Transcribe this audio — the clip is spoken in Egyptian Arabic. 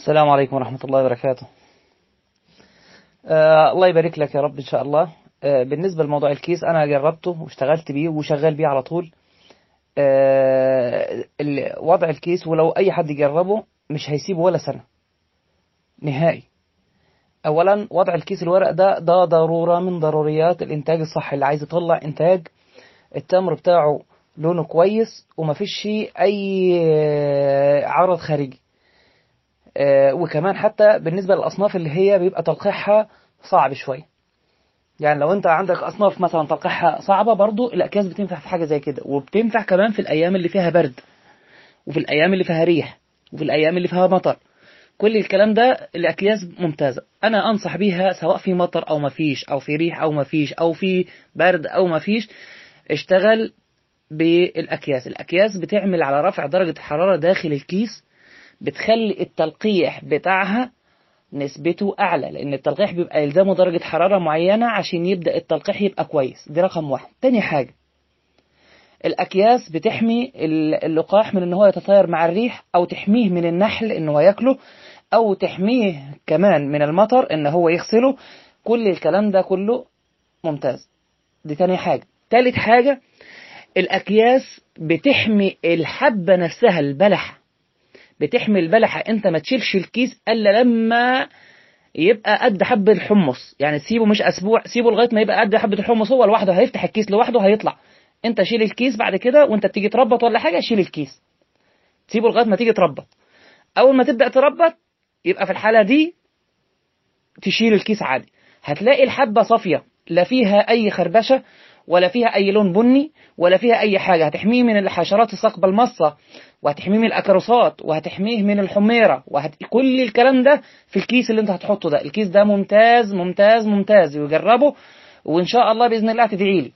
السلام عليكم ورحمة الله وبركاته آه الله يبارك لك يا رب إن شاء الله آه بالنسبة لموضوع الكيس أنا جربته واشتغلت بيه وشغال بيه على طول آه ال- وضع الكيس ولو أي حد يجربه مش هيسيبه ولا سنة نهائي أولا وضع الكيس الورق ده ده ضرورة من ضروريات الإنتاج الصحي اللي عايز يطلع إنتاج التمر بتاعه لونه كويس ومفيش فيه أي آه، عرض خارجي آه، وكمان حتى بالنسبة للأصناف اللي هي بيبقى تلقيحها صعب شوية يعني لو انت عندك أصناف مثلا تلقيحها صعبة برضو الأكياس بتنفع في حاجة زي كده وبتنفع كمان في الأيام اللي فيها برد وفي الأيام اللي فيها ريح وفي الأيام اللي فيها مطر كل الكلام ده الأكياس ممتازة أنا أنصح بيها سواء في مطر أو مفيش أو في ريح أو مفيش أو في برد أو مفيش اشتغل بالأكياس الأكياس بتعمل على رفع درجة الحرارة داخل الكيس بتخلي التلقيح بتاعها نسبته أعلى لأن التلقيح بيبقى يلزمه درجة حرارة معينة عشان يبدأ التلقيح يبقى كويس دي رقم واحد تاني حاجة الأكياس بتحمي ال- اللقاح من إن هو يتطاير مع الريح أو تحميه من النحل إن هو ياكله أو تحميه كمان من المطر إن هو يغسله كل الكلام ده كله ممتاز دي تاني حاجة تالت حاجة الأكياس بتحمي الحبة نفسها البلحة بتحمي البلحة انت ما تشيلش الكيس الا لما يبقى قد حبة الحمص يعني تسيبه مش اسبوع سيبه لغاية ما يبقى قد حبة الحمص هو لوحده هيفتح الكيس لوحده هيطلع انت شيل الكيس بعد كده وانت بتيجي تربط ولا حاجة شيل الكيس تسيبه لغاية ما تيجي تربط اول ما تبدأ تربط يبقى في الحالة دي تشيل الكيس عادي هتلاقي الحبة صافية لا فيها أي خربشة ولا فيها أي لون بني ولا فيها أي حاجة هتحميه من الحشرات الثقبة المصة وهتحميه من الأكروسات وهتحميه من الحميرة وهت... كل الكلام ده في الكيس اللي انت هتحطه ده الكيس ده ممتاز ممتاز ممتاز وجربه وإن شاء الله بإذن الله هتدعي لي